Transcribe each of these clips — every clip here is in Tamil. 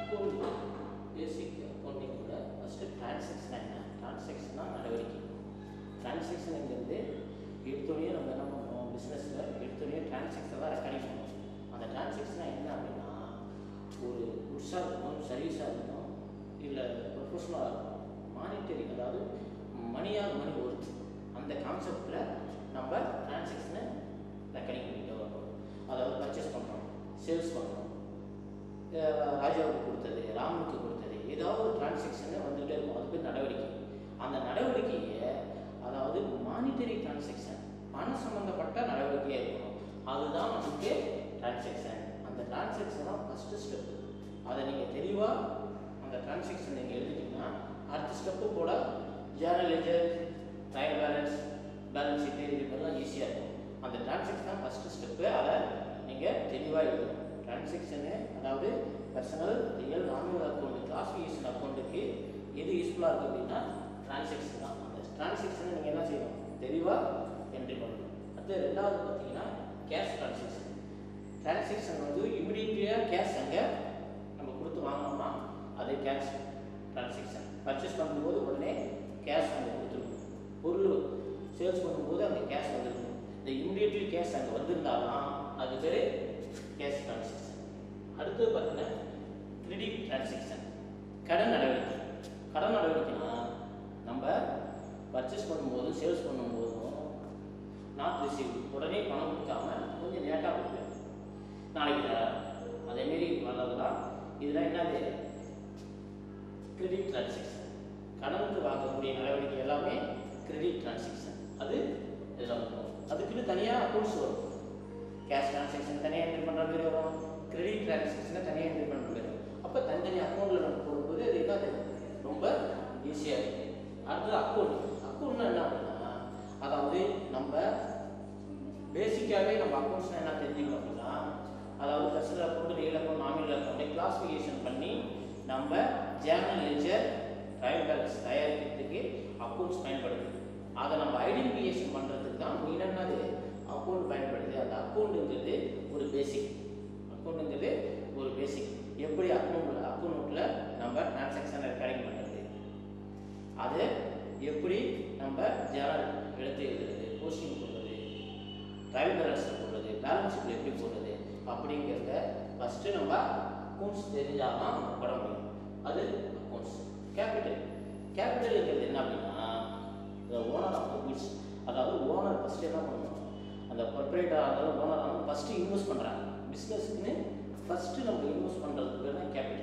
அக்கௌண்ட் பேசிக் அக்கௌண்டிங்கோட ஃபஸ்ட்டு டிரான்சாக்ஷன் என்ன டிரான்சாக்ஷனா நடவடிக்கை டிரான்சாக்ஷனுங்கிறது எடுத்தோடனே நம்ம என்ன பண்ணுவோம் பிஸ்னஸில் எடுத்தோடனே டிரான்சாக்ஷன் தான் ரெக்கார்டிங் பண்ணுவோம் அந்த டிரான்சாக்ஷனாக என்ன அப்படின்னா ஒரு குட்ஸாக இருக்கட்டும் சர்வீஸாக இருக்கட்டும் இல்லை ப்ரொஃபஷனலாக இருக்கட்டும் மானிட்டரி அதாவது மணியாக மணி ஒர்த் அந்த கான்செப்டில் நம்ம டிரான்சாக்ஷனை ரெக்கார்டிங் பண்ணிட்டு வரணும் அதாவது பர்ச்சேஸ் பண்ணுறோம் சேல்ஸ் பண்ணுறோம் ராஜாவுக்கு கொடுத்தது ராமனுக்கு கொடுத்தது ஏதாவது ஒரு டிரான்சாக்ஷன் வந்துகிட்டே இருக்கும் அது பேர் நடவடிக்கை அந்த நடவடிக்கையை அதாவது மானிட்டரி டிரான்சாக்ஷன் பணம் சம்மந்தப்பட்ட நடவடிக்கையாக இருக்கணும் அதுதான் நமக்கு டிரான்சாக்ஷன் அந்த டிரான்சாக்ஷன் தான் ஃபஸ்ட்டு ஸ்டெப்பு அதை நீங்கள் தெளிவாக அந்த டிரான்சாக்ஷன் நீங்கள் எழுதிட்டீங்கன்னா அடுத்த ஸ்டெப்பு கூட journal ledger trial balance balance sheet இது மாதிரிலாம் ஈஸியாக இருக்கும் அந்த டிரான்சாக்ஷன் தான் ஃபஸ்ட்டு ஸ்டெப்பு அதை நீங்கள் தெளிவாக எழுதணும் டிரான்சாக்ஷனு அதாவது personal real nominal account classification அக்கௌண்ட்டுக்கு எது யூஸ்ஃபுல்லாக இருக்குது அப்படின்னா டிரான்சாக்ஷன் தான் அந்த டிரான்சாக்ஷனை நீங்கள் என்ன செய்யணும் தெளிவாக என்ட்ரி பண்ணணும் அடுத்து ரெண்டாவது பார்த்தீங்கன்னா கேஷ் டிரான்சாக்ஷன் டிரான்சாக்ஷன் வந்து இமிடியேட்டியாக கேஷ் அங்கே நம்ம கொடுத்து வாங்கினோம்னா அது கேஷ் டிரான்சாக்ஷன் பர்ச்சேஸ் பண்ணும்போது உடனே கேஷ் அங்கே கொடுத்துருக்கணும் பொருள் சேல்ஸ் பண்ணும்போது அங்கே கேஷ் வந்துருக்கணும் இந்த இமிடியேட்லி கேஷ் அங்கே வந்திருந்தாலும் அது பேர் கேஷ் டிரான்சாக்ஷன் அடுத்தது பார்த்தீங்கன்னா கிரெடிட் டிரான்சாக்ஷன் கடன் நடவடிக்கை கடன் நடவடிக்கைனா நம்ம பர்ச்சேஸ் பண்ணும்போதும் சேல்ஸ் பண்ணும்போதும் நாட் ரிசீவ் உடனே பணம் கொடுக்காம கொஞ்சம் லேட்டாக கொடுப்பேன் நாளைக்கு தரேன். அதேமாரி வர்றதுலாம் இதெல்லாம் என்னது கிரெடிட் டிரான்சாக்ஷன் கடனுக்கு வாங்கக்கூடிய நடவடிக்கை எல்லாமே கிரெடிட் டிரான்சாக்ஷன் அது இதில் வந்துடும் அதுக்குன்னு தனியாக அக்கௌண்ட்ஸ் வரும் கேஷ் டிரான்சாக்ஷன் தனியாக என்ட்ரி பண்ணுற மாதிரி வரும் கிரெடிட் டிரான்சாக்ஷனை தனியாக என்ட்ரி பண்ணுற மாதிரி வரும் அப்போ தனித்தனி அக்கௌண்ட்டில் நம்ம போடும்போது அது என்னது ரொம்ப ஈஸியாக இருக்குது அடுத்தது அக்கௌண்ட் அக்கௌண்ட்னா என்ன அப்படின்னா அதாவது நம்ம பேசிக்காகவே நம்ம அக்கௌண்ட்ஸ்னால் என்ன தெரிஞ்சுக்கணும் அப்படின்னா அதாவது personal account real account nominal அக்கௌண்ட்டை கிளாஸிஃபிகேஷன் பண்ணி நம்ம ஜேர்னல் லெஜர் ட்ரையல் பேலன்ஸ் தயாரிக்கிறதுக்கு அக்கௌண்ட்ஸ் பயன்படுது அதை நம்ம ஐடென்டிஃபிகேஷன் பண்ணுறதுக்கு தான் மெயின் என்னது அக்கௌண்ட் பயன்படுது அந்த அக்கௌண்ட்டுங்கிறது ஒரு பேசிக் அக்கௌண்ட்டுங்கிறது ஒரு பேசிக் எப்படி அக்கௌண்ட்டில் அக்கௌண்ட்டில் நம்ம டிரான்சாக்ஷன் ரெக்கார்டிங் பண்ணுறது அது எப்படி நம்ம ஜேர்னல் எடுத்து எழுதுறது போஸ்டிங் போடுறது ட்ரையல் பேலன்ஸில் போடுறது பேலன்ஸ் ஷீட்டில் எப்படி போடுறது அப்படிங்கிறத ஃபஸ்ட்டு நம்ம அக்கௌண்ட்ஸ் தெரிஞ்சால் தான் நம்ம போட முடியும் அது அக்கௌண்ட்ஸ் கேபிட்டல் கேபிட்டலுங்கிறது என்ன அப்படின்னா இந்த ஓனர் ஆஃப் த குட்ஸ் அதாவது ஓனர் ஃபஸ்ட்டு என்ன பண்ணணும் அந்த ப்ரொப்ரேட்டராக இருந்தாலும் ஓனராக இருந்தாலும் ஃபஸ்ட்டு இன்வெஸ்ட் பண்ணுறாங்க பிஸ்னஸுக்குன்னு ஃபஸ்ட்டு நம்ம இன்வெஸ்ட் பண்ணுறதுக்கு பேர் தான் கேபிட்டல்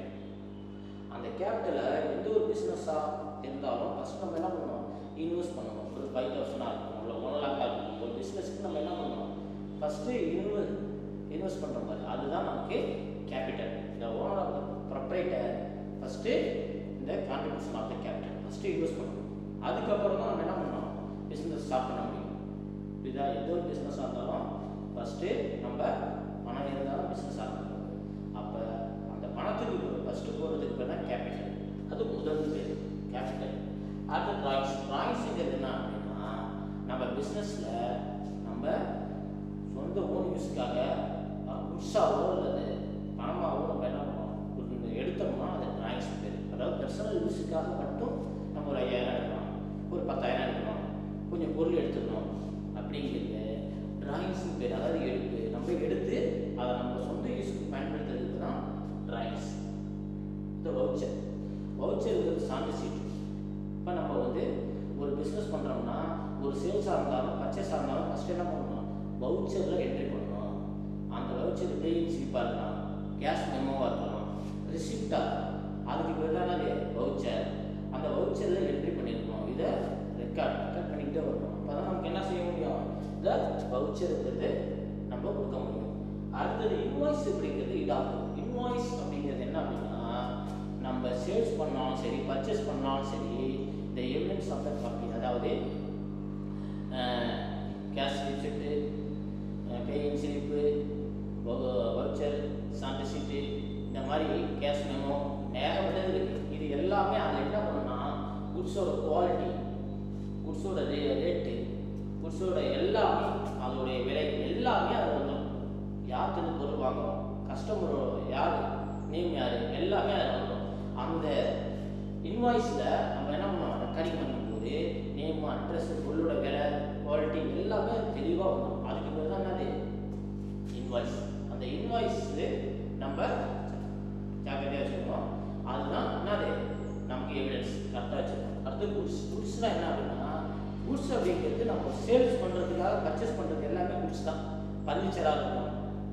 அந்த கேபிட்டலை எந்த ஒரு பிஸ்னஸாக இருந்தாலும் ஃபஸ்ட்டு நம்ம என்ன பண்ணணும் இன்வெஸ்ட் பண்ணணும் ஒரு ஃபைவ் தௌசண்டாக இருக்கும் இல்லை ஒன் லேக்காக இருக்கும் ஒரு பிஸ்னஸ்க்கு நம்ம என்ன பண்ணணும் ஃபஸ்ட்டு இன்வெ இன்வெஸ்ட் பண்ணுற மாதிரி அதுதான் நமக்கு கேபிட்டல் இந்த owner of the proprietor first இந்த contribution of the capital first invest பண்ணணும் அதுக்கப்புறம் தான் நம்ம என்ன பண்ணணும் பிஸ்னஸ் ஸ்டார்ட் பண்ண முடியும் புரியுதா எந்த ஒரு பிஸ்னஸாக இருந்தாலும் ஃபஸ்ட்டு நம்ம பணம் இருந்தாலும் பிஸ்னஸ் ஆரம்பிக்கணும் அப்போ அந்த பணத்துக்கு ஃபஸ்ட்டு போகிறதுக்கு பேர் தான் கேபிட்டல் அது முதல் பேர் கேபிட்டல் அடுத்து ட்ராயிங்ஸ் ட்ராயிங்ஸுங்கிறது என்ன அப்படின்னா நம்ம பிஸ்னஸில் நம்ம சொந்த ஓன் யூஸ்க்காக குட்ஸாவோ அல்லது பணமாகவோ நம்ம என்ன பண்ணுவோம் ஒரு எடுத்தோம்னா அது ட்ராயிங்ஸ் பேர் அதாவது பர்சனல் யூஸுக்காக மட்டும் நம்ம ஒரு ஐயாயிரம் எடுக்கணும் ஒரு பத்தாயிரம் எடுக்கணும் கொஞ்சம் பொருள் எடுத்துக்கணும் அப்படிங்கிறது டிராயிங்ஸ் பேர் அதாவது எடுப்பு நம்ம எடுத்து அதை நம்ம சொந்த யூஸுக்கு பயன்படுத்துறதுக்கு தான் டிராயிங்ஸ் இந்த வவுச்சர் வவுச்சருங்கிறது சான்று சீட்டு இப்போ நம்ம வந்து ஒரு பிஸ்னஸ் பண்ணுறோம்னா ஒரு சேல்ஸாக இருந்தாலும் பர்ச்சேஸாக இருந்தாலும் ஃபஸ்ட்டு என்ன பண்ணணும் வவுச்சரில் என்ட்ரி பண்ணணும் அந்த வவுச்சர் பேயிங் ஸ்லிப்பாக இருக்கலாம் கேஷ் மெமோவாக இருக்கலாம் ரிசிப்டாக அதுக்கு பேர் தான் அது வவுச்சர் அந்த வவுச்சரில் என்ட்ரி பண்ணியிருக்கணும் இதை ரெக்கார்ட் ரெக்கார்ட் பண்ணிக்கிட்டே வரணும் அப்போ தான் நமக்கு என்ன செய்ய முடியும் இந்த வவுச்சருங்கிறது நம்ம கொடுக்க முடியும் அடுத்தது இன்வாய்ஸ் அப்படிங்கிறது இதாகும் இன்வாய்ஸ் அப்படிங்கிறது என்ன அப்படின்னா நம்ம சேல்ஸ் பண்ணாலும் சரி பர்ச்சேஸ் பண்ணாலும் சரி இந்த எவிடன்ஸ் ஆஃப் த காப்பி அதாவது cash receipt paying slip voucher சான்று சீட்டு இந்த மாதிரி கேஷ் மெமோ ஏகப்பட்டது இருக்குது இது எல்லாமே அதில் என்ன பண்ணணும்னா குட்ஸோட குவாலிட்டி குட்ஸோட ரே ரேட்டு குட்ஸோட எல்லாமே அதோடைய விலை எல்லாமே அதில் வந்துடும் யார்கிட்ட பொருள் வாங்குறோம் கஸ்டமர் யார் நேம் யார் எல்லாமே அதில் வந்துடும் அந்த இன்வாய்ஸில் நம்ம என்ன பண்ணுவோம் ரெக்கார்டிங் பண்ணும்போது நேம் அட்ரஸ் பொருளோட விலை குவாலிட்டி எல்லாமே தெளிவாக வந்துடும் அதுக்கு பேர் தான் என்னது இன்வாய்ஸ் அந்த இன்வாய்ஸ் நம்ம ஜாக்கிரதையாக வச்சுக்கணும் அதுதான் என்னது நமக்கு எவிடன்ஸ் கரெக்டாக வச்சுக்கணும் அடுத்து குட்ஸ் குட்ஸ்னால் என்ன அப்படின்னா குட்ஸ் அப்படிங்கிறது நம்ம சேல்ஸ் பண்ணுறதுக்காக பர்ச்சேஸ் பண்ணுறது எல்லாமே குட்ஸ் தான் ஃபர்னிச்சராக இருக்கட்டும்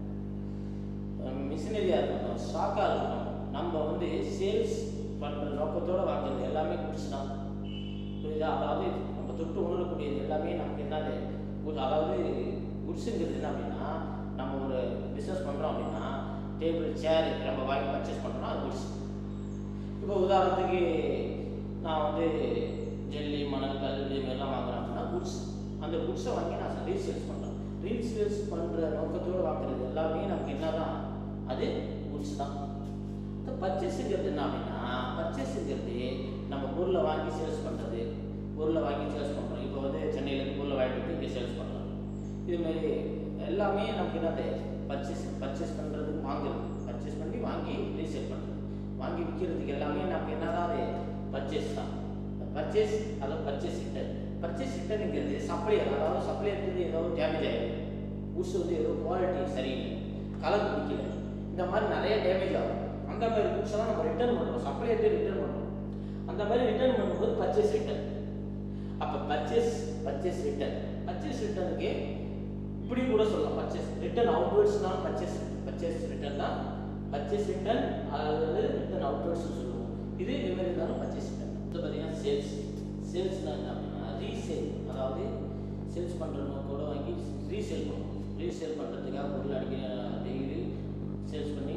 மிஷினரியாக இருக்கட்டும் ஸ்டாக்காக இருக்கட்டும் நம்ம வந்து சேல்ஸ் பண்ணுற நோக்கத்தோடு வாங்குறது எல்லாமே குட்ஸ் தான் புரியுதா அதாவது நம்ம தொட்டு உணரக்கூடியது எல்லாமே நமக்கு என்னது good- அதாவது குட்ஸுங்கிறது என்ன அப்படின்னா நம்ம ஒரு பிஸ்னஸ் பண்ணுறோம் அப்படின்னா டேபிள் சேர் நம்ம வாங்கி பர்ச்சேஸ் பண்ணுறோம்னா அது குட்ஸ் இப்போ உதாரணத்துக்கு நான் வந்து ஜெல்லி மணல் கல் இது மாதிரிலாம் வாங்குறேன் அப்படின்னா குட்ஸ் அந்த குட்ஸை வாங்கி நான் ரீசேல்ஸ் பண்ணுறேன் ரீசேல்ஸ் பண்ணுற நோக்கத்தோடு வாங்குறது எல்லாமே நமக்கு என்ன தான் அது குட்ஸ் தான் இந்த பர்ச்சேஸுங்கிறது என்ன அப்படின்னா பர்ச்சேஸுங்கிறது நம்ம பொருளை வாங்கி சேல்ஸ் பண்ணுறது பொருளை வாங்கி சேல்ஸ் பண்ணுறோம் இப்போ வந்து சென்னையிலேருந்து பொருளை வாங்கிட்டு வந்து இங்கே சேல்ஸ் பண்ணுறோம் இதுமாரி எல்லாமே நமக்கு என்னது பர்ச்சேஸ் பர்ச்சேஸ் பண்ணுறதுக்கு வாங்குறது பர்ச்சேஸ் பண்ணி வாங்கி ரீசேல் பண்ணுறது வாங்கி விற்கிறதுக்கு எல்லாமே நமக்கு என்னதான் அது பர்ச்சேஸ் தான் பர்ச்சேஸ் அதாவது பர்ச்சேஸ் ஹிட்டர் பர்ச்சேஸ் ஹிட்டருங்கிறது சப்ளையர் அதாவது சப்ளையருக்கு ஏதோ டேமேஜ் ஆகிடும் ஊசு வந்து ஏதோ குவாலிட்டி சரியில்லை கலர் பிடிக்கல இந்த மாதிரி நிறைய டேமேஜ் ஆகும் அந்த மாதிரி புக்ஸ் எல்லாம் நம்ம ரிட்டர்ன் பண்ணுறோம் சப்ளையர்ட்டு ரிட்டர்ன் பண்ணுறோம் அந்த மாதிரி ரிட்டர்ன் பண்ணும்போது பர்ச்சேஸ் ரிட்டர்ன் அப்போ பர்ச்சேஸ் பர்ச்சேஸ் ரிட்டர்ன் பர்ச்சேஸ் ரிட்டர்னுக்கு இப்படி கூட சொல்லலாம் பர்ச்சேஸ் ரிட்டர்ன் அவுட்வேர்ட்ஸ்னால் பர்ச்சேஸ் பர்ச்சேஸ் ரிட்டர்ன் தான் பர்ச்சேஸ் ரிட்டர்ன் அதாவது ரிட்டர்ன் அவுட்வேர்ட்ஸ் சொல்லுவோம் இது இது மாதிரி இருந்தாலும் பர்ச்சேஸ் ரிட்டர்ன் இது பார்த்தீங்கன்னா சேல்ஸ் சேல்ஸ்னால் என்ன அப்படின்னா ரீசேல் அதாவது சேல்ஸ் பண்ணுற நோக்கோட வாங்கி ரீசேல் பண்ணுவோம் ரீசேல் பண்ணுறதுக்காக பொருள் அடிக்க டெய்லி சேல்ஸ் பண்ணி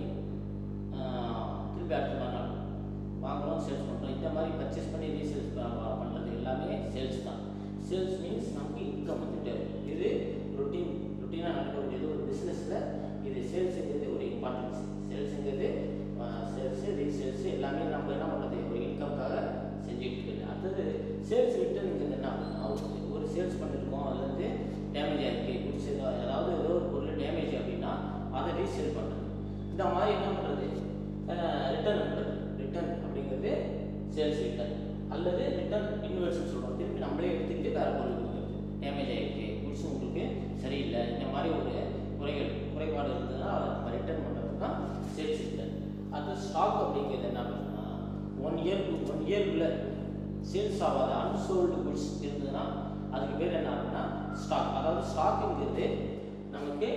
ஆஹ், திருப்பி அடுத்த மறுநாள் வாங்குறோம் சேல்ஸ் பண்ணுறோம் இந்த மாதிரி பர்ச்சேஸ் பண்ணி ரீசேல்ஸ் பண்ணுறது எல்லாமே சேல்ஸ் தான் சேல்ஸ் மீன்ஸ் நமக்கு இன்கம் வந்துட்டே இருக்கும் இது ரொட்டீன் ரொட்டீனாக நடக்கக்கூடியது ஒரு பிஸ்னஸில் இது சேல்ஸுங்கிறது ஒரு இம்பார்ட்டன்ஸ் சேல்ஸுங்கிறது சேல்ஸு ரீசேல்ஸ் எல்லாமே நம்ம என்ன பண்ணுறது ஒரு இன்கம்காக செஞ்சுக்கிட்டு இருக்குது அடுத்தது சேல்ஸ் ரிட்டர்னுங்கிறது என்ன அப்படின்னா ஒரு- ஒரு சேல்ஸ் பண்ணியிருக்கோம் அது வந்து டேமேஜ் ஆகிருக்கு குட்ஸ் ஏதோ அதாவது ஏதோ ஒரு பொருள் டேமேஜ் அப்படின்னா அதை ரீசேல் பண்ணுறது இந்த மாதிரி என்ன பண்ணுறது ரிட்டர்ன் பண்ணுறது ரிட்டர்ன் அப்படிங்கிறது சேல்ஸ் ரிட்டர்ன் அல்லது ரிட்டர்ன் இன்வெர்ஸ்னு சொல்கிறோம் திருப்பி நம்மளே எடுத்துக்கிட்டு வேறு பொருள் கொடுக்குறது டேமேஜ் ஆகிருக்கு குட்ஸ் உங்களுக்கு சரியில்லை இந்த மாதிரி ஒரு குறைகள் குறைபாடு இருந்ததுன்னா அதை நம்ம ரிட்டர்ன் பண்ணுறது தான் சேல்ஸ் ரிட்டர்ன் அது ஸ்டாக் அப்படிங்கிறது என்ன அப்படின்னா ஒன் இயர் ஒன் இயர்க்குள்ள சேல்ஸ் ஆகாத அன்சோல்டு குட்ஸ் இருந்ததுன்னா அதுக்கு பேர் என்ன அப்படின்னா ஸ்டாக் அதாவது ஸ்டாக்குங்கிறது நமக்கு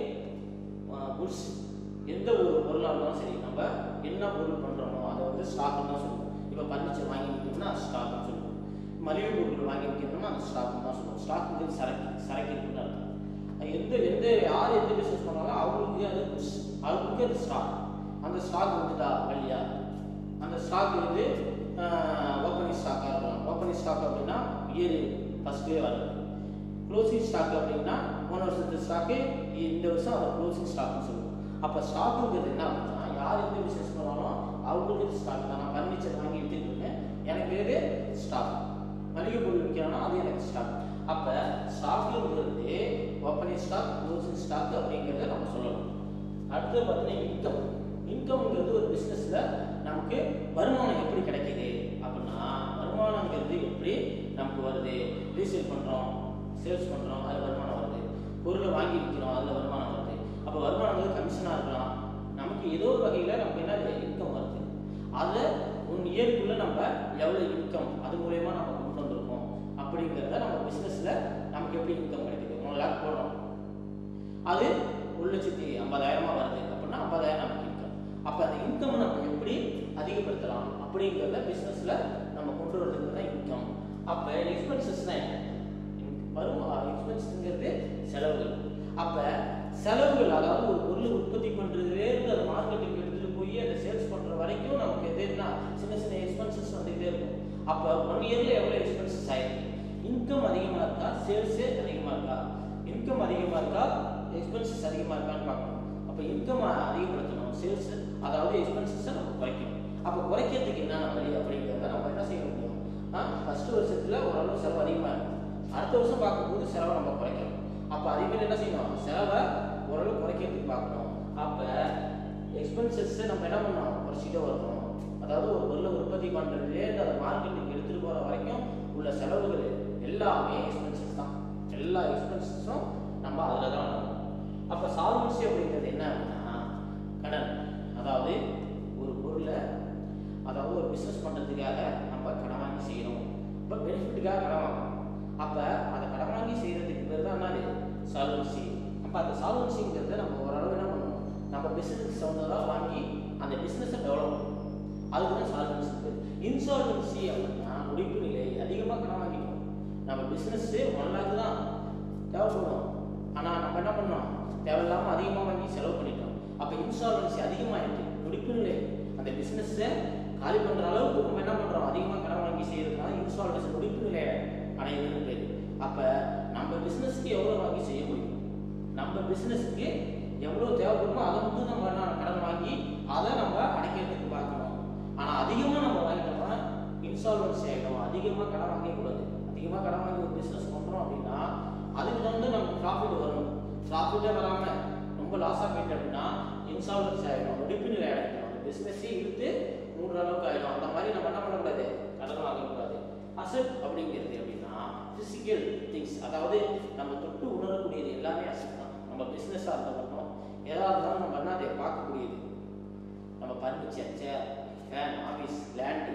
குட்ஸ் எந்த ஒரு பொருளாக இருந்தாலும் சரி நம்ம என்ன பொருள் பண்ணுறோமோ அதை வந்து ஸ்டாக்குன்னு தான் சொல்லுவோம் இப்போ பர்னிச்சர் வாங்கி விற்கணும்னா ஸ்டாக்னு சொல்லுவோம் மளிகை பொருட்கள் வாங்கி விற்கணும்னா அந்த ஸ்டாக்னு தான் சொல்லுவோம் ஸ்டாக்குங்கிறது சரக்கு சரக்கு இருக்குன்னு அர்த்தம் அது எந்த எந்த யார் எந்த பிஸ்னஸ் பண்ணாலும் அவங்களுக்கு அது goods. அவங்களுக்கு அது ஸ்டாக் அந்த ஸ்டாக் வந்துட்டா வழியா அந்த ஸ்டாக் வந்து ஓப்பனிங் ஸ்டாக்காக இருக்கலாம் ஓப்பனிங் ஸ்டாக் அப்படின்னா இயர் ஃபஸ்ட்டே வருது க்ளோசிங் ஸ்டாக் அப்படின்னா போன வருஷத்து ஸ்டாக்கு இந்த வருஷம் அதை க்ளோசிங் ஸ்டாக்னு சொல்லுவோம் அப்போ ஸ்டாக்குங்கிறது என்ன அப்படின்னா யார் எந்த பிஸ்னஸ் பண்ணாலும் அவங்களுக்கு இது ஸ்டாக் தான் நான் ஃபர்னிச்சர் வாங்கி வித்துட்டு இருக்கேன் எனக்கு பேர் ஸ்டாக் மளிகை பொருள் விற்கிறோம்னா அது எனக்கு ஸ்டாக் அப்போ ஸ்டாக்குங்கிறது ஓப்பனிங் ஸ்டாக் க்ளோசிங் ஸ்டாக் அப்படிங்கிறத நம்ம சொல்லணும் அடுத்து பார்த்தீங்கன்னா இன்கம் இன்கம்ங்கிறது ஒரு பிஸ்னஸில் நமக்கு வருமானம் எப்படி கிடைக்குது அப்படின்னா வருமானங்கிறது எப்படி நமக்கு வருது ரீசேல் பண்ணுறோம் சேல்ஸ் பண்ணுறோம் அதில் வருமானம் வருது பொருளை வாங்கி விற்கிறோம் அதில் வருமானம் வருது அப்போ வருமானங்கிறது கமிஷனாக இருக்கலாம் நமக்கு ஏதோ ஒரு வகையில் நமக்கு என்ன இன்கம் வருது அதை ஒன் இயர்க்குள்ளே நம்ம எவ்வளோ இன்கம் அது மூலயமா நம்ம கொண்டு வந்திருக்கோம் அப்படிங்கிறத நம்ம பிஸ்னஸில் நமக்கு எப்படி இன்கம் கிடைக்குது ஒன் லேக் போடுறோம் அது ஒரு லட்சத்தி ஐம்பதாயிரமா வருது அப்படின்னா ஐம்பதாயிரம் நமக்கு இன்கம் அப்போ அந்த இன்கம் நம்ம எப்படி அதிகப்படுத்தலாம் அப்படிங்கிறத பிஸ்னஸில் நம்ம கொண்டு வரதுக்கு தான் இன்கம் அப்போ எக்ஸ்பென்சஸ்னா என்ன வரும் எக்ஸ்பென்சஸ்ங்கிறது செலவுகள் அப்போ செலவுகள் அதாவது ஒரு பொருள் உற்பத்தி பண்ணுறதுலேருந்து அதை மார்க்கெட்டுக்கு எடுத்துகிட்டு போய் அதை சேல்ஸ் பண்ணுற வரைக்கும் நமக்கு எதுனா சின்ன சின்ன எக்ஸ்பென்சஸ் வந்துகிட்டே இருக்கும் அப்போ ஒன் இயரில் எவ்வளோ எக்ஸ்பென்சஸ் ஆயிருக்கு இன்கம் அதிகமாக இருக்கா சேல்ஸே அதிகமாக இருக்கா இன்கம் அதிகமாக இருக்கா எக்ஸ்பென்சஸ் அதிகமாக இருக்கான்னு பார்க்கணும் அப்போ இன்கம் அதிகப்படுத்தணும் சேல்ஸ் அதாவது எக்ஸ்பென்சஸை நம்ம குறைக்கணும் அப்போ குறைக்கிறதுக்கு என்ன வழி அப்படிங்கிறத நம்ம என்ன செய்ய முடியும் ஆ ஃபஸ்ட்டு வருஷத்தில் ஓரளவு செலவு அதிகமாக இருக்கும் அடுத்த வருஷம் பார்க்கும்போது செலவை நம்ம குறைக்கணும் அப்போ அதேமாதிரி என்ன செய்யணும் செலவை ஓரளவு குறைக்கிறதுக்கு பார்க்கணும் அப்போ எக்ஸ்பென்சஸை நம்ம என்ன பண்ணோம் குறைச்சிட்டே வரணும் அதாவது ஒரு பொருளை உற்பத்தி பண்ணுறதுலேருந்து அதை மார்க்கெட்டுக்கு எடுத்துகிட்டு போகிற வரைக்கும் உள்ள செலவுகள் எல்லாமே எக்ஸ்பென்சஸ் தான் எல்லா எக்ஸ்பென்சஸும் நம்ம அதில் தான் பண்ணணும் அப்போ சால்வன்சி அப்படிங்கிறது என்ன அப்படின்னா கடன் அதாவது ஒரு பொருளை அதாவது ஒரு பிஸ்னஸ் பண்ணுறதுக்காக நம்ம கடன் வாங்கி செய்யணும் இப்போ பெனிஃபிட்டுக்காக கடன் வாங்கணும் அப்போ அதை கடன் வாங்கி செய்கிறதுக்கு பேர் தான் என்னது சால்வன்சி அப்போ அந்த சால்வன்சிங்கிறத நம்ம ஓரளவு என்ன பண்ணணும் நம்ம பிஸ்னஸ் சவுண்டராக வாங்கி அந்த பிஸ்னஸை டெவலப் பண்ணணும் அதுக்கு தான் சால்வன்சி பேர் இன்சால்வன்சி அப்படின்னா முடிப்பு நிலை அதிகமாக கடன் வாங்கிட்டோம் நம்ம பிஸ்னஸ்ஸு ஒன் லேக் தான் தேவைப்படும் ஆனால் நம்ம என்ன பண்ணோம் தேவையில்லாமல் அதிகமாக வாங்கி செலவு பண்ணிட்டோம் அப்போ இன்சால்வன்சி அதிகமாகிட்டு முடிப்பு நிலை அந்த பிஸ்னஸை காலி பண்ணுற அளவுக்கு நம்ம என்ன பண்ணுறோம் அதிகமாக கடன் வாங்கி செய்யறதுனால இன்சால்வன்சி முடிப்பு நிலையை அடையுதுன்னு பேர் அப்போ நம்ம பிஸ்னஸ்க்கு எவ்வளோ வாங்கி செய்ய முடியும் நம்ம பிஸ்னஸ்க்கு எவ்வளோ தேவைப்படுமோ அதை வந்து நம்ம என்ன கடன் வாங்கி அதை நம்ம அடைக்கிறதுக்கு பார்க்கணும் ஆனால் அதிகமாக நம்ம வாங்கிட்டோம்னா இன்சால்வன்சி ஆகிடும் அதிகமாக கடன் வாங்கக்கூடாது அதிகமாக கடன் வாங்கி ஒரு பிஸ்னஸ் பண்ணுறோம் அப்படின்னா அதுக்கு தகுந்து நமக்கு ப்ராஃபிட் வரணும் ப்ராஃபிட்டே வராமல் ரொம்ப லாஸாக போயிட்டு அப்படின்னா இன்சால்வன்சி ஆகிடும் வெடிப்பு நிலை அடைக்கணும் அந்த பிஸ்னஸே இழுத்து மூடுற அளவுக்கு ஆகிடும் அந்த மாதிரி நம்ம என்ன பண்ணக்கூடாது கடன் வாங்கக்கூடாது அசட் அப்படிங்கிறது எப்படின்னா ஃபிசிக்கல் திங்ஸ் அதாவது நம்ம தொட்டு உணரக்கூடியது எல்லாமே அசட் தான் நம்ம பிஸ்னஸாக இருந்த மட்டும் எதாக இருந்தாலும் நம்ம என்ன அதை பார்க்கக்கூடியது நம்ம furniture chair fan office land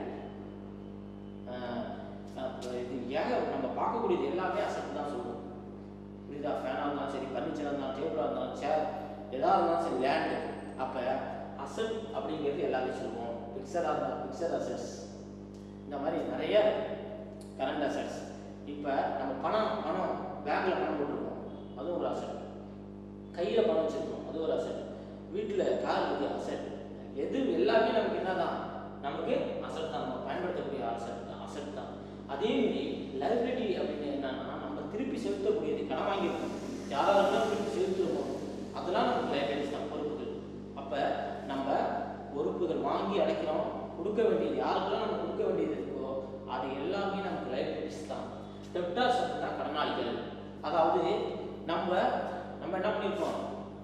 இது ஏக நம்ம பார்க்கக்கூடியது எல்லாமே அசட் தான் சொல்லுவோம் புரியுதா ஃபேனாக இருந்தாலும் சரி ஃபர்னிச்சராக இருந்தாலும் டேபிளாக இருந்தாலும் சேர் எதாக இருந்தாலும் சரி லேண்டு அப்போ அசட் அப்படிங்கிறது எல்லாமே சொல்லுவோம் பிக்சடாக இருந்தால் பிக்சட் அசட்ஸ் இந்த மாதிரி நிறைய கரண்ட் அசட்ஸ் இப்போ நம்ம பணம் பணம் பேங்கில் பணம் போட்டிருக்கோம் அதுவும் ஒரு அசட் கையில் பணம் வச்சுருக்கோம் அது ஒரு அசட் வீட்டில் கார் இருக்குது அசட் எது எல்லாமே நமக்கு என்னதான் நமக்கு அசட் தான் நம்ம பயன்படுத்தக்கூடிய அசட் தான் அசட் தான் அதே மாதிரி லைபிலிட்டி அப்படின்னு என்னன்னா நம்ம திருப்பி செலுத்தக்கூடியது கடன் வாங்கியிருக்கோம் யாராவது இருந்தாலும் திருப்பி செலுத்துவோம் அதெல்லாம் நமக்கு லைபிலிட்டிஸ் தான் பொறுப்புகள் அப்போ நம்ம பொறுப்புகள் வாங்கி அடைக்கிறோம் கொடுக்க வேண்டியது யாருக்கெல்லாம் நம்ம கொடுக்க வேண்டியது இருக்கோ அது எல்லாமே நமக்கு லைபிலிட்டிஸ் தான் டெப்டார்ஸ் அப்படின்னா கடனாளிகள் அதாவது நம்ம நம்ம என்ன பண்ணியிருக்கோம்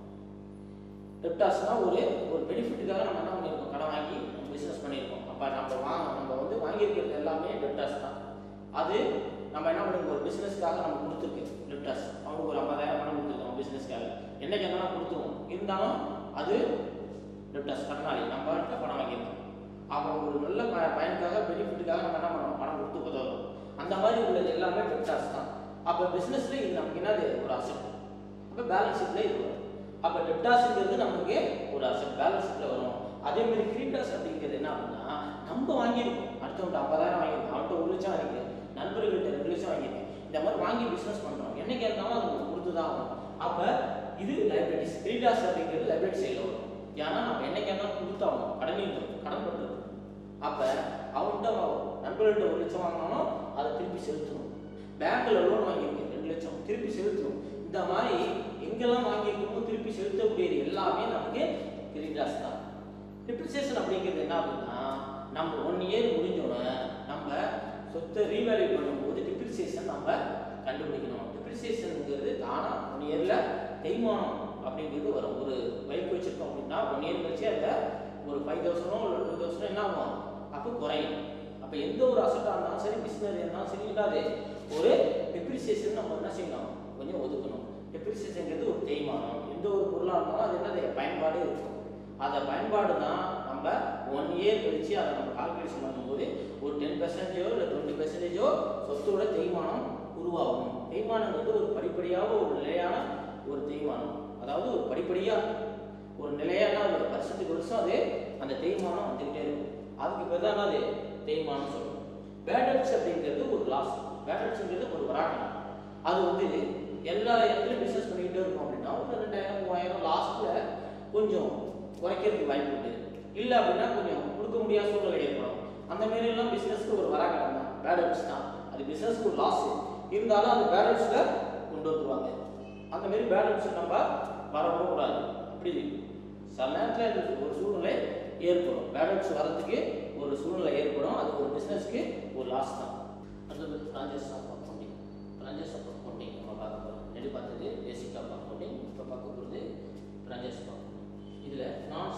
டெப்டார்ஸ்னா ஒரு ஒரு பெனிஃபிட்டுக்காக நம்ம என்ன பண்ணியிருக்கோம் கடன் வாங்கி நம்ம பிஸ்னஸ் பண்ணியிருக்கோம் அப்போ நம்ம வாங்க நம்ம வந்து வாங்கியிருக்கிறது எல்லாமே டெப்டார்ஸ் தான் அது நம்ம என்ன பண்ணிருக்கோம் ஒரு பிஸ்னஸ்க்காக நம்ம கொடுத்துருக்கு டெப்டார்ஸ் அவனுக்கு ஒரு ஐம்பதாயிரம் பணம் கொடுத்துருக்கோம் பிஸ்னஸ்க்காக என்னைக்கு இருந்தாலும் கொடுத்துருவோம் இருந்தாலும் அது டெப்டார்ஸ் கடனாளி நம்ம கிட்ட பணம் வாங்கியிருக்கோம் அவன் ஒரு நல்ல ப பயனுக்காக பெனிஃபிட்டுக்காக நம்ம என்ன பண்ணுவோம் பணம் கொடுத்து உதவுறோம் அந்த மாதிரி உள்ளது எல்லாமே டெப்டார்ஸ் தான் அப்போ பிஸ்னஸில் இது நமக்கு என்னது ஒரு அசட் அப்போ பேலன்ஸ் ஷீட்டில் இது வரும் அப்போ டெப்டாஸ்ங்கிறது நமக்கு ஒரு அசட் பேலன்ஸ் ஷீட்டில் வரும் அதே மாதிரி கிரீட்டாஸ் அப்படிங்கிறது என்ன அப்படின்னா நம்ம வாங்கியிருக்கோம் அடுத்தவங்க ஐம்பதாயிரம் வாங்கியிருக்கோம் அவன்கிட்ட ஒரு லட்சம் வாங்கியிருக்கேன் நண்பர்கள்ட்ட ரெண்டு லட்சம் வாங்கியிருக்கேன் இந்த மாதிரி வாங்கி பிஸ்னஸ் பண்ணுறோம் என்னைக்கு இருந்தாலும் அது உங்களுக்கு கொடுத்து தான் ஆகணும் அப்போ இது லைபிலிட்டிஸ் கிரீட்டாஸ் அப்படிங்கிறது லைபிலிட்டி சைடில் வரும் ஏன்னா நம்ம என்னைக்கு இருந்தாலும் கொடுத்தாகணும் கடன் இருக்கும் கடன் பண்ணுறது அப்போ அவன்கிட்ட நண்பர்கள்ட்ட ஒரு லட்சம் வாங்கினாலும் அதை திருப்பி செலுத்தணும் பேங்க்கில் லோன் வாங்கியிருக்கேன் ரெண்டு லட்சம் திருப்பி செலுத்தணும் இந்த மாதிரி எங்கெல்லாம் வாங்கியிருக்கோமோ திருப்பி செலுத்தக்கூடியது எல்லாமே நமக்கு கிரீடாஸ் தான் டிப்ரிசியேஷன் அப்படிங்கிறது என்ன அப்படின்னா நம்ம ஒன் இயர் முடிஞ்சோடனே நம்ம சொத்தை ரீவேல்யூ பண்ணும்போது டிப்ரிசியேஷன் நம்ம கண்டுபிடிக்கணும் டிப்ரிசியேஷனுங்கிறது தானாக ஒன் இயரில் தேய்மானம் அப்படிங்கிறது வரும் ஒரு பைக் வச்சுருக்கோம் அப்படின்னா ஒன் இயர் கழிச்சு அதில் ஒரு ஃபைவ் தௌசண்டோ இல்லை டூ தௌசண்டோ என்ன ஆகும் அப்போ குறையும் அப்போ எந்த ஒரு அசட்டாக இருந்தாலும் சரி மிஷினரி இருந்தாலும் சரி இல்லாது ஒரு டெப்ரிசியேஷன் நம்ம என்ன செய்யணும் கொஞ்சம் ஒதுக்கணும் டெப்ரிசியேஷன்ங்கிறது ஒரு தேய்மானம் எந்த ஒரு பொருளாக இருந்தாலும் அது என்னது பயன்பாடு இருக்கும் அந்த பயன்பாடு தான் நம்ம ஒன் இயர் கழிச்சு அதை நம்ம கால்குலேஷன் பண்ணும்போது ஒரு டென் பர்சன்டேஜோ இல்லை டுவெண்ட்டி பர்சன்டேஜோ சொத்தோட தேய்மானம் உருவாகும் தேய்மானங்கிறது ஒரு படிப்படியாக ஒரு நிலையான ஒரு தேய்மானம் அதாவது ஒரு படிப்படியாக ஒரு நிலையான ஒரு வருஷத்துக்கு வருஷம் அது அந்த தேய்மானம் வந்துக்கிட்டே இருக்கும் அதுக்கு பேர் தான் அது தேய்மானம் சொல்லுவோம் பேட்டர்ஸ் அப்படிங்கிறது ஒரு லாஸ் பேட்டர்ஸ்ங்கிறது ஒரு வராட்டம் அது வந்து எல்லா இடத்துலையும் பிஸ்னஸ் பண்ணிக்கிட்டே இருக்கும் அப்படின்னா ஒரு ரெண்டாயிரம் மூவாயிரம் லாஸ்ட்டில் கொஞ்சம் குறைக்கிறதுக்கு வாய்ப்பு உண்டு இல்லை அப்படின்னா கொஞ்சம் கொடுக்க முடியாத சூழ்நிலை ஏற்படும் அந்த மாரி எல்லாம் பிஸ்னஸ்க்கு ஒரு வராகடம் தான் பேட்டர்ஸ் தான் அது பிஸ்னஸ்க்கு ஒரு லாஸ் இருந்தாலும் அந்த பேட்டர்ஸில் கொண்டு வந்துருவாங்க அந்த மாரி பேட்டர்ஸ் நம்ம வரவும் கூடாது அப்படி சில நேரத்தில் இது ஒரு சூழ்நிலை ஏற்படும் பேலன்ஸ் வரதுக்கு ஒரு சூழ்நிலை ஏற்படும் அது ஒரு பிஸ்னஸ்க்கு ஒரு லாஸ் தான் அடுத்தது branches of accounting branches of accounting நம்ம பார்க்க போகிறோம் முன்னாடி பார்த்தது பேசிக் ஆஃப் அக்கௌண்டிங் இப்போ பார்க்க போகிறது பிரான்ச்சஸ் ஆஃப் அக்கௌண்டிங் இதில் நான்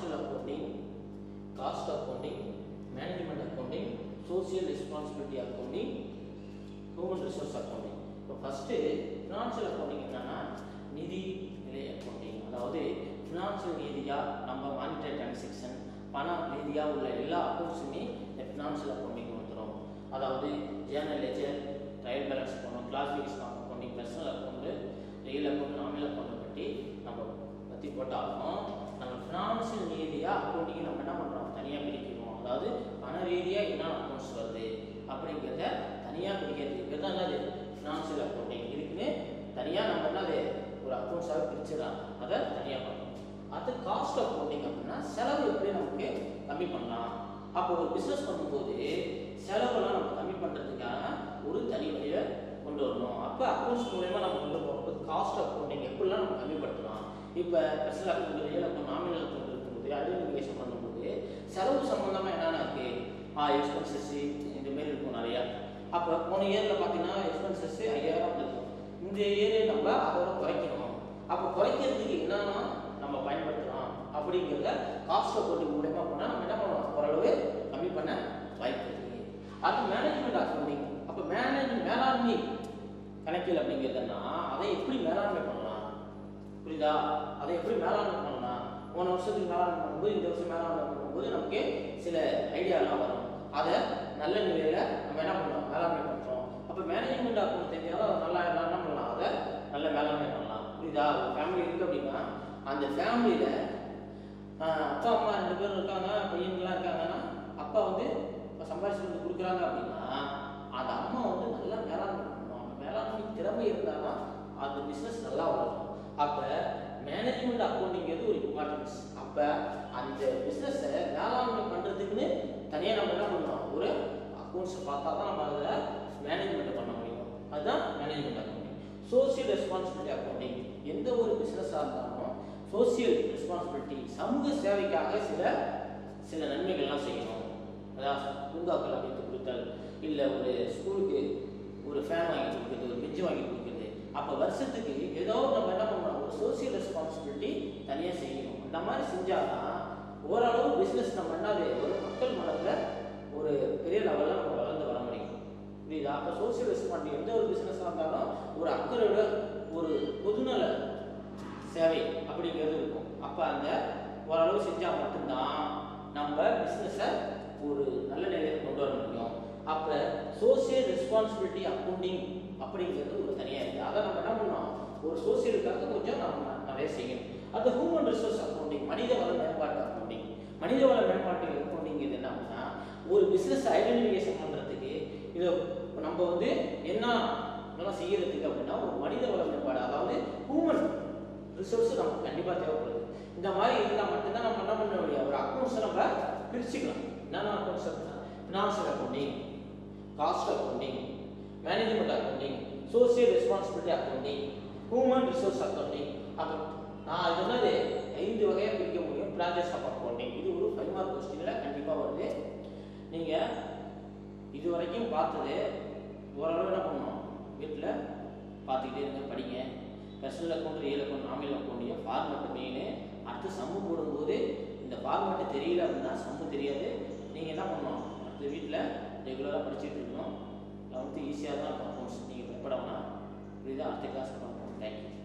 financial accounting cost accounting management accounting social responsibility accounting human resource accounting இப்போ ஃபஸ்ட்டு ஃபினான்ஷியல் அக்கௌண்டிங் என்னன்னா நிதி நிலை அக்கௌண்டிங் அதாவது ஃபினான்ஷியல் ரீதியாக நம்ம மானிட்டரி டிரான்சாக்ஷன் பண ரீதியாக உள்ள எல்லா அக்கௌண்ட்ஸுமே இந்த ஃபினான்ஷியல் அக்கௌண்டிங் வந்துடும் அதாவது ஜேர்னல் லெஜர் ட்ரையல் பேலன்ஸ் போகணும் classification accounting personal account real account nominal அக்கௌண்ட்டை பற்றி நம்ம பற்றி போட்டாலும் நம்ம ஃபினான்ஷியல் ரீதியாக அக்கௌண்டிங் நம்ம என்ன பண்ணுறோம் தனியாக பிரிக்கணும் அதாவது பண ரீதியாக என்ன அக்கௌண்ட்ஸ் வருது அப்படிங்கிறத தனியாக பிரிக்கிறது பேர் தான் என்னது ஃபினான்ஷியல் அக்கௌண்டிங் இதுக்குன்னு தனியாக நம்ம என்னது ஒரு அக்கௌண்ட்ஸாக பிரிச்சிடலாம் அதை தனியாக பண்ணணும் அது காஸ்ட் அக்கௌண்டிங் அப்படின்னா செலவு எப்படி நமக்கு கம்மி பண்ணலாம் அப்போ ஒரு பிஸ்னஸ் பண்ணும்போது செலவெல்லாம் நம்ம கம்மி பண்ணுறதுக்காக ஒரு தனி வழியை கொண்டு வரணும் அப்போ அக்கௌண்ட்ஸ் மூலயமா நம்ம கொண்டு போகும்போது காஸ்ட் அக்கௌண்டிங் எப்படிலாம் நம்ம கம்மிப்படுத்தலாம் இப்போ personal account real account nominal account இருக்கும்போது ஐடென்டிஃபிகேஷன் பண்ணும்போது செலவு சம்மந்தமாக என்னென்ன இருக்குது எக்ஸ்பென்சஸ் இந்த மாதிரி இருக்கும் நிறையா அப்போ போன இயரில் பார்த்தீங்கன்னா எக்ஸ்பென்சஸ் ஐயாயிரம் வந்திருக்கும் இந்த இயர் நம்ம அதோட குறைக்கணும் அப்போ குறைக்கிறதுக்கு என்னென்னா நம்ம பயன்படுத்தலாம் அப்படிங்கிறத காஸ்ட் அக்கௌண்டிங் மூலயமா போனால் நம்ம என்ன பண்ணலாம் ஓரளவு கம்மி பண்ண வாய்ப்பு இருக்கு அடுத்து மேனேஜ்மெண்ட் அக்கௌண்டிங் அப்போ மேனேஜ் மேலாண்மை கணக்கியல் அப்படிங்கிறதுனா அதை எப்படி மேலாண்மை பண்ணலாம் புரியுதா அதை எப்படி மேலாண்மை பண்ணலாம் போன வருஷத்துக்கு மேலாண்மை பண்ணும்போது இந்த வருஷம் மேலாண்மை பண்ணும்போது நமக்கு சில ஐடியாலாம் வரும் அதை நல்ல நிலையில் நம்ம என்ன பண்ணலாம் மேலாண்மை பண்ணுறோம் அப்போ மேனேஜ்மெண்ட் அக்கௌண்ட் தெரிஞ்சாலும் அதை நல்லா என்ன பண்ணலாம் அதை நல்ல மேலாண்மை பண்ணலாம் புரியுதா ஒரு ஃபேமிலி இருக்குது அப்படின்னா அந்த ஃபேமிலியில் அப்பா அம்மா ரெண்டு பேரும் இருக்காங்க பையன்கள்லாம் இருக்காங்கன்னா அப்பா வந்து இப்போ சம்பாதிச்சு வந்து கொடுக்குறாங்க அப்படின்னா அந்த அம்மா வந்து நல்லா மேலாண்மை பண்ணணும் அந்த மேலாண்மை திறமை இருந்தால் தான் அந்த பிஸ்னஸ் நல்லா வளரும் அப்போ மேனேஜ்மெண்ட் அக்கௌண்டிங்கிறது ஒரு இம்பார்ட்டன்ஸ் அப்போ அந்த பிஸ்னஸை மேலாண்மை பண்ணுறதுக்குன்னு தனியாக நம்ம என்ன பண்ணணும் ஒரு அக்கௌண்ட்ஸை பார்த்தா தான் நம்ம அதில் மேனேஜ்மெண்ட் பண்ண முடியும் அதுதான் management accounting social responsibility accounting எந்த ஒரு பிஸ்னஸாக இருந்தாலும் சோசியல் ரெஸ்பான்சிபிலிட்டி சமூக சேவைக்காக சில சில நன்மைகள்லாம் செய்யணும் அதாவது பூங்காக்கள் அமைத்து கொடுத்தல் இல்லை ஒரு ஸ்கூலுக்கு ஒரு ஃபேன் வாங்கி கொடுக்குறது ஒரு பெஞ்சு வாங்கி கொடுக்குறது அப்போ வருஷத்துக்கு ஏதோ நம்ம என்ன பண்ணணும் ஒரு சோசியல் ரெஸ்பான்சிபிலிட்டி தனியாக செய்யணும் அந்த மாதிரி செஞ்சாதான் ஓரளவு பிஸ்னஸ் நம்ம என்னது ஒரு மக்கள் மனதில் ஒரு பெரிய லெவலில் நம்ம வளர்ந்து வர முடியும் புரியுதா அப்போ சோசியல் ரெஸ்பான்சிபிலிட்டி எந்த ஒரு பிஸ்னஸாக இருந்தாலும் ஒரு அக்கறையோட ஒரு பொதுநல சேவை அப்படிங்கிறது இருக்கும் அப்போ அந்த ஓரளவு செஞ்சால் மட்டும்தான் நம்ம பிஸ்னஸை ஒரு நல்ல நிலையில் கொண்டு வர முடியும் அப்போ சோசியல் ரெஸ்பான்சிபிலிட்டி அக்கௌண்டிங் அப்படிங்கிறது ஒரு தனியாக இருக்குது அதை நம்ம என்ன பண்ணோம் ஒரு சோசியலுக்காக கொஞ்சம் நம்ம நிறைய செய்யணும் அது ஹியூமன் ரிசோர்ஸ் அக்கௌண்டிங் மனித வள மேம்பாட்டு அக்கௌண்டிங் மனித வள மேம்பாட்டு அக்கௌண்டிங் இது என்ன அப்படின்னா ஒரு பிஸ்னஸ் ஐடென்டிஃபிகேஷன் பண்ணுறதுக்கு இதை நம்ம வந்து என்ன இதெல்லாம் செய்யறதுக்கு அப்படின்னா ஒரு மனித வள மேம்பாடு அதாவது ஹியூமன் ரிசோர்ஸ் நமக்கு கண்டிப்பாக தேவைப்படுது இந்த மாதிரி இருந்தால் மட்டும்தான் நம்ம என்ன பண்ண முடியும் ஒரு அக்கௌண்ட்ஸை நம்ம பிரிச்சுக்கலாம் என்னென்ன அக்கௌண்ட்ஸ் அப்படின்னா financial accounting cost accounting management accounting social responsibility accounting human resource accounting அப்போ நான் இது என்னது ஐந்து வகையாக பிரிக்க முடியும் பிரான்ச்சஸ் ஆஃப் அக்கௌண்டிங் இது ஒரு ஃபைவ் மார்க் கொஸ்டினில் கண்டிப்பாக வருது நீங்கள் இது வரைக்கும் பார்த்தது ஓரளவு என்ன பண்ணணும் வீட்டில் பார்த்துக்கிட்டே இருங்க படிங்க personal account real account nominal அக்கௌண்ட்டையும் ஃபார்மெட் மெயின் அடுத்து சம்மு போடும்போது இந்த ஃபார்மெட்டு தெரியல அப்படின்னா சம்மு தெரியாது நீங்கள் என்ன பண்ணணும் அடுத்த வீட்டில் ரெகுலராக படிச்சுட்டு இருக்கணும் லெவன்த்து ஈஸியாக தான் இருக்கும் அக்கௌண்ட்ஸ் நீங்கள் பயப்பட வேணாம் இதுதான் அடுத்த கிளாஸ் பார்ப்போம் தேங்க்யூ